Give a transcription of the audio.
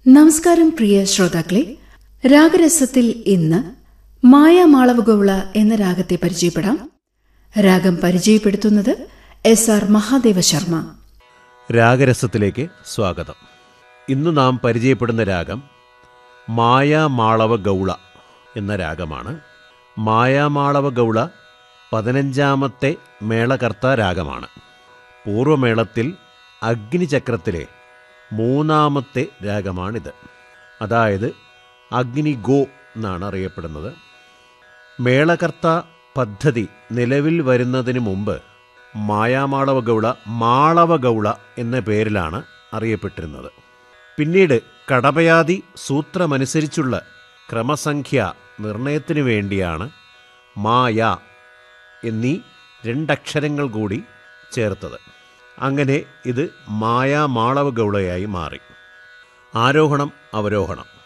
നമസ്കാരം പ്രിയ ശ്രോതാക്കളെ രാഗരസത്തിൽ ഇന്ന് മായാമാളവഗൌള എന്ന രാഗത്തെ പരിചയപ്പെടാം രാഗം പരിചയപ്പെടുത്തുന്നത് എസ് ആർ മഹാദേവ ശർമ്മ രാഗരസത്തിലേക്ക് സ്വാഗതം ഇന്ന് നാം പരിചയപ്പെടുന്ന രാഗം മായാമാളവ ഗൗള എന്ന രാഗമാണ് മായാമാളവ ഗൗള പതിനഞ്ചാമത്തെ മേളകർത്ത രാഗമാണ് പൂർവമേളത്തിൽ അഗ്നിചക്രത്തിലെ മൂന്നാമത്തെ രാഗമാണിത് അതായത് അഗ്നി ഗോ എന്നാണ് അറിയപ്പെടുന്നത് മേളകർത്ത പദ്ധതി നിലവിൽ വരുന്നതിന് മുമ്പ് മായാമാളവ ഗൗള മാളവ ഗൗള എന്ന പേരിലാണ് അറിയപ്പെട്ടിരുന്നത് പിന്നീട് കടപയാതി സൂത്രമനുസരിച്ചുള്ള ക്രമസംഖ്യ നിർണയത്തിനു വേണ്ടിയാണ് മായ എന്നീ രണ്ടക്ഷരങ്ങൾ കൂടി ചേർത്തത് അങ്ങനെ ഇത് മായാമാളവ ഗൗളയായി മാറി ആരോഹണം അവരോഹണം